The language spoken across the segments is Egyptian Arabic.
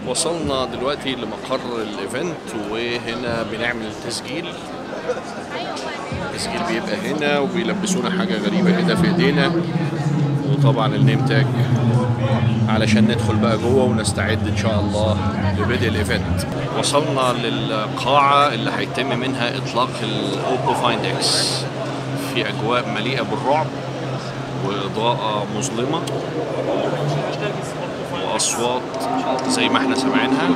وصلنا دلوقتي لمقر الايفنت وهنا بنعمل تسجيل التسجيل بيبقى هنا وبيلبسونا حاجة غريبة كده في ايدينا وطبعا النيم تاج علشان ندخل بقى جوه ونستعد ان شاء الله لبدء الايفنت وصلنا للقاعة اللي هيتم منها اطلاق الاوبو فايند اكس في اجواء مليئة بالرعب واضاءة مظلمة واصوات زي ما احنا سامعينها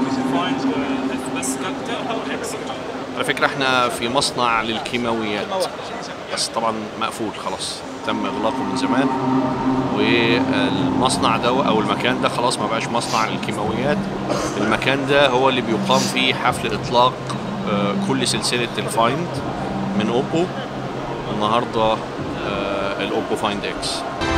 على فكرة احنا في مصنع للكيماويات بس طبعا مقفول خلاص تم اغلاقه من زمان والمصنع ده او المكان ده خلاص ما بقاش مصنع للكيماويات المكان ده هو اللي بيقام فيه حفل اطلاق آه، كل سلسلة الفايند من اوبو النهارده آه، الاوبو فايند اكس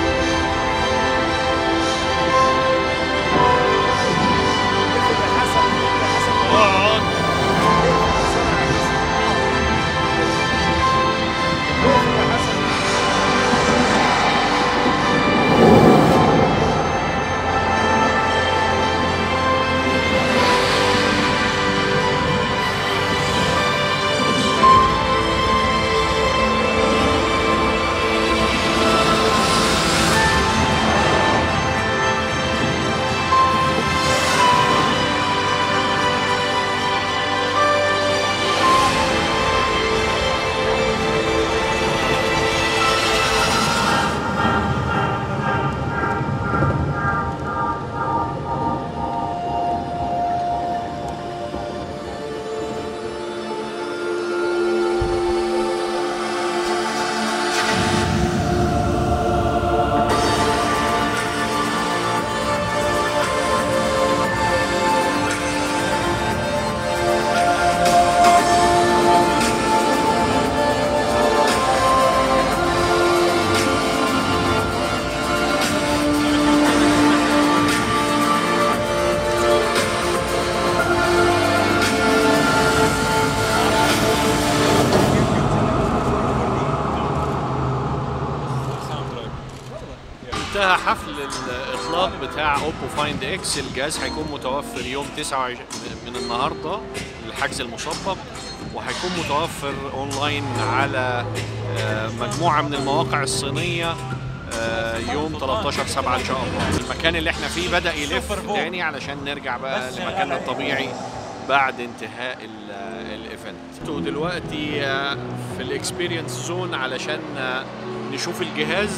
انتهى حفل الاطلاق بتاع اوبو فايند اكس الجهاز هيكون متوفر يوم 29 من النهارده الحجز المسبق وهيكون متوفر اونلاين على آه، مجموعه من المواقع الصينيه آه، يوم 13 7 ان شاء الله المكان اللي احنا فيه بدا يلف تاني علشان نرجع بقى لمكاننا الطبيعي بعد انتهاء ال- الايفنت انتوا دلوقتي آه، في الاكسبيرينس زون علشان آه، نشوف الجهاز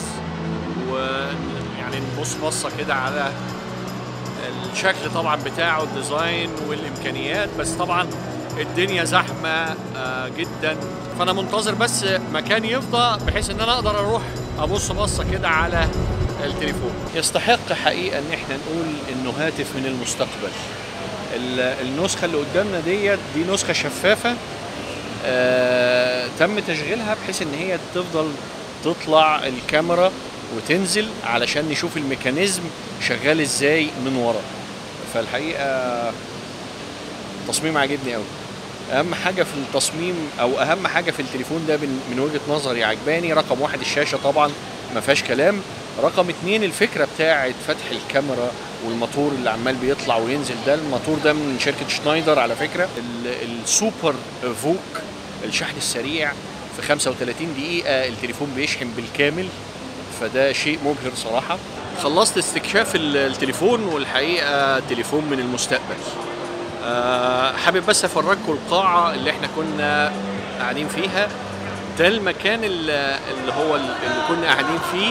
ويعني نبص بصه كده على الشكل طبعا بتاعه الديزاين والامكانيات بس طبعا الدنيا زحمه آه، جدا فانا منتظر بس مكان يفضى بحيث ان انا اقدر اروح ابص بصه كده على التليفون يستحق حقيقه ان احنا نقول انه هاتف من المستقبل ال- النسخه اللي قدامنا ديت دي نسخه شفافه آه، تم تشغيلها بحيث ان هي تفضل تطلع الكاميرا وتنزل علشان نشوف الميكانيزم شغال ازاي من ورا فالحقيقه تصميم عاجبني قوي اهم حاجه في التصميم او اهم حاجه في التليفون ده من من وجهه نظري عجباني رقم واحد الشاشه طبعا ما فيهاش كلام رقم اتنين الفكره بتاعه فتح الكاميرا والموتور اللي عمال بيطلع وينزل ده الموتور ده من شركه شنايدر على فكره ال- السوبر فوك الشحن السريع في 35 دقيقه التليفون بيشحن بالكامل فده شيء مبهر صراحه خلصت استكشاف ال- التليفون والحقيقه تليفون من المستقبل آه، حابب بس افرجكم القاعه اللي احنا كنا قاعدين فيها ده المكان اللي اللي هو اللي كنا قاعدين فيه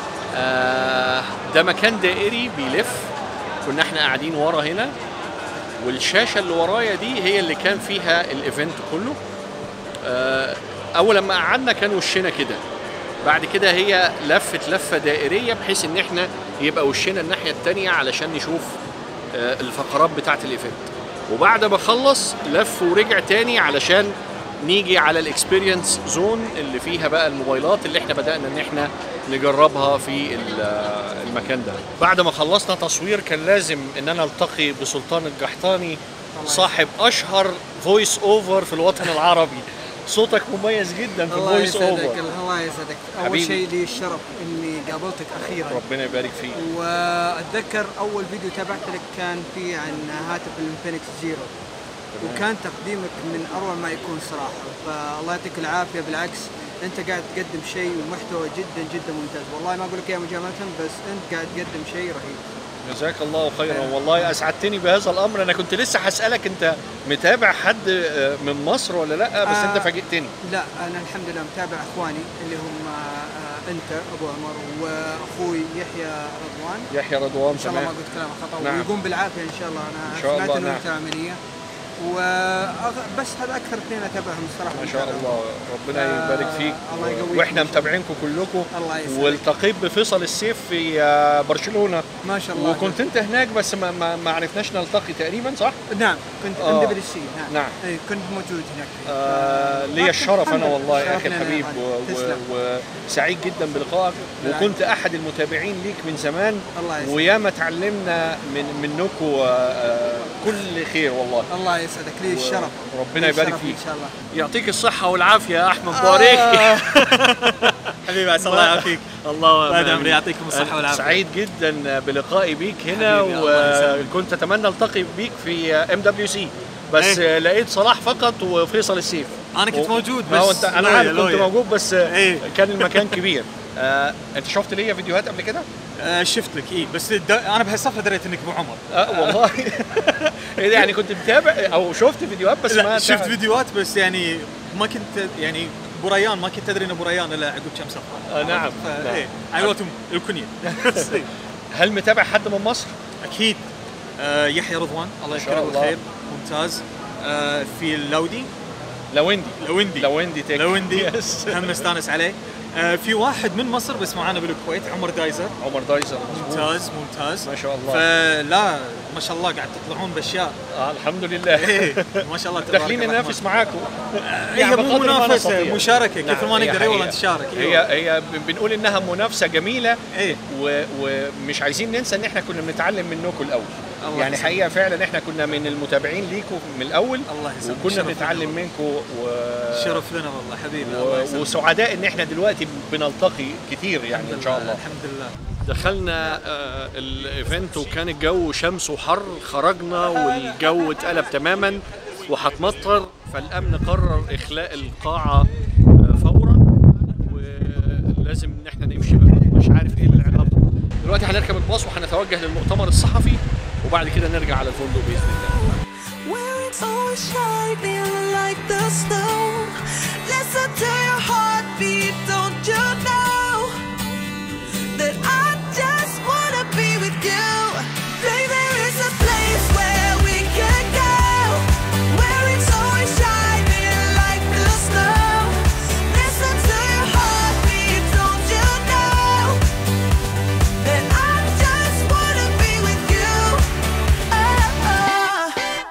آه، ده مكان دائري بيلف كنا احنا قاعدين ورا هنا والشاشه اللي ورايا دي هي اللي كان فيها الايفنت كله آه، اول لما قعدنا كان وشنا كده بعد كده هي لفت لفه دائريه بحيث ان احنا يبقى وشنا الناحيه التانية علشان نشوف آه، الفقرات بتاعه الايفنت وبعد ما خلص لف ورجع تاني علشان نيجي على الاكسبيرينس زون اللي فيها بقى الموبايلات اللي احنا بدانا ان احنا نجربها في ال- المكان ده بعد ما خلصنا تصوير كان لازم ان انا التقي بسلطان الجحطاني صاحب اشهر فويس اوفر في الوطن العربي صوتك مميز جدا في الله الفويس يسعدك اوفر الله يسعدك اول حبيبي. شيء لي الشرف اني قابلتك اخيرا ربنا يبارك فيك واتذكر اول فيديو تابعت لك كان فيه عن هاتف الانفينكس زيرو وكان تقديمك من اروع ما يكون صراحه فالله يعطيك العافيه بالعكس انت قاعد تقدم شيء ومحتوى جدا جدا ممتاز والله ما اقول لك اياها مجامله بس انت قاعد تقدم شيء رهيب جزاك الله خيرا والله اسعدتني بهذا الامر انا كنت لسه هسالك انت متابع حد آه، من مصر ولا لا بس آه. انت فاجئتني لا انا الحمد لله متابع اخواني اللي هم آه، انت ابو عمر واخوي يحيى رضوان يحيى رضوان ان شاء الله ما تمام قلت كلام خطا نعم. ويقوم بالعافيه ان شاء الله انا إن شاء سمعت الله، انه نعم. انت عمليه و بس هذا اكثر اثنين اتابعهم الصراحه ما شاء الله ربنا آه، يبارك فيك الله يقويك واحنا إن شاء الله. متابعينكم كلكم الله يسعدك. والتقيت بفيصل السيف في آه، برشلونه ما شاء الله وكنت انت هناك بس ما, ما, ما عرفناش نلتقي تقريبا صح؟ نعم كنت آه. ام دبليو سي نعم نعم. اي كنت موجود هناك آه لي الشرف انا الحمد لله. والله يا اخي شرفنا الحبيب لنا. و- تسلم. و- وسعيد جدا بلقائك بالعكس. وكنت احد المتابعين ليك من زمان الله يسعدك. وياما تعلمنا من منكم كل خير والله الله يسعدك لي الشرف ربنا لي يبارك الشرف فيك. ان شاء الله يعطيك الصحة والعافية يا أحمد بوريك حبيبي عسى الله يعافيك الله بعد أمان. عمري يعطيكم الصحة والعافية. سعيد جدا بلقائي بيك هنا حبيبي، الله يسلمك. وكنت أتمنى ألتقي بيك في ام دبليو سي بس إيه. لقيت صلاح فقط وفيصل السيف أنا كنت و- موجود ما هو بس انت انا لويا- عارف كنت لويا. موجود بس إيه. كان المكان كبير آه، انت شفت ليا فيديوهات قبل كده؟ آه شفت لك اي بس الد- انا بهالصفحه دريت انك ابو عمر اه والله إيه ده، يعني كنت متابع او شفت فيديوهات بس لا ما شفت تعرف. فيديوهات بس يعني ما كنت يعني ابو ريان ما كنت ادري انه ابو ريان الا عقب كم صفحه آه، نعم، فا- نعم. ايه على قولتهم الكنيه هل متابع حد من مصر؟ اكيد آه يحيى رضوان الله ما شاء يذكره الله. بالخير ممتاز آه في اللودي لويندي لويندي لويندي تك لويندي يس هم مستانس عليه آه في واحد من مصر بس معانا بالكويت عمر دايزر عمر دايزر مظبوط. ممتاز ممتاز ما شاء الله فلا ما شاء الله قاعد تطلعون باشياء آه الحمد لله ايه ما شاء الله تبارك داخلين الرحمن. ننافس معاكم هي مو بقدر ما منافسه نستطيع. مشاركه نعم، كثر ما هي نقدر حقيقة. والله نتشارك هي هي بنقول انها منافسه جميله ايه و- ومش عايزين ننسى ان احنا كنا بنتعلم منكم الاول الله يعني يسلمك. حقيقه فعلا احنا كنا من المتابعين ليكم من الاول الله يسلمك وكنا شرف بنتعلم لنا منكم و... والله. شرف لنا والله حبيبي الله و... يسلمك وسعداء ان احنا دلوقتي بنلتقي كتير يعني ان شاء الله الحمد لله دخلنا آه، الايفنت وكان الجو شمس وحر خرجنا والجو اتقلب تماما وهتمطر فالامن قرر اخلاء القاعه آه، فورا ولازم ان احنا نمشي بقى مش عارف ايه العلاقه دلوقتي هنركب الباص وهنتوجه للمؤتمر الصحفي وبعد كده نرجع على الفندق باذن الله Where it's always shining like the snow. Listen to your heartbeat, don't you know that I just wanna be with you? Baby, there is a place where we can go, where it's always shining like the snow. Listen to your heartbeat, don't you know that I just wanna be with you? Oh, oh.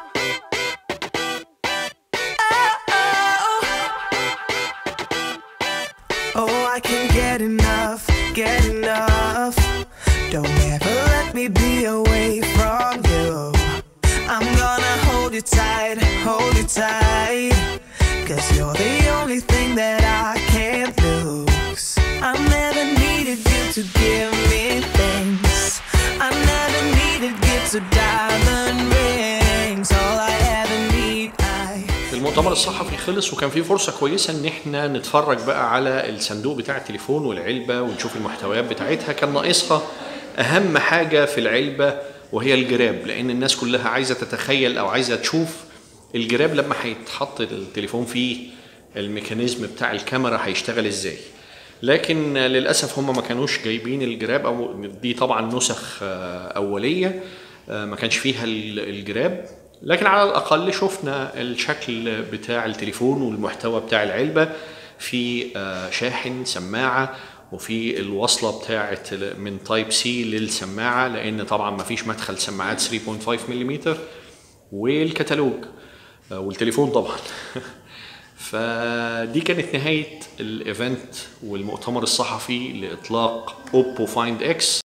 Oh, I can't get enough, get enough. Don't ever let me be away from you. I'm gonna hold you tight, hold you tight. Cause you're the only thing that I can't lose. I never needed you to give me things. I never needed gifts or diamond rings. All I ever need, I. المؤتمر الصحفي خلص وكان في فرصة كويسة إن إحنا نتفرج بقى على الصندوق بتاع التليفون والعلبة ونشوف المحتويات بتاعتها كان ناقصها أهم حاجة في العلبة وهي الجراب لأن الناس كلها عايزة تتخيل أو عايزة تشوف الجراب لما هيتحط التليفون فيه الميكانيزم بتاع الكاميرا هيشتغل إزاي لكن للأسف هم ما كانوش جايبين الجراب أو دي طبعا نسخ آه، أولية آه، ما كانش فيها ال- الجراب لكن على الأقل شفنا الشكل بتاع التليفون والمحتوى بتاع العلبة في آه، شاحن سماعة وفي الوصلة بتاعة من تايب سي للسماعة لأن طبعا ما فيش مدخل سماعات 3.5 ملم والكتالوج آه، والتليفون طبعا فدي كانت نهاية الايفنت والمؤتمر الصحفي لإطلاق اوبو فايند اكس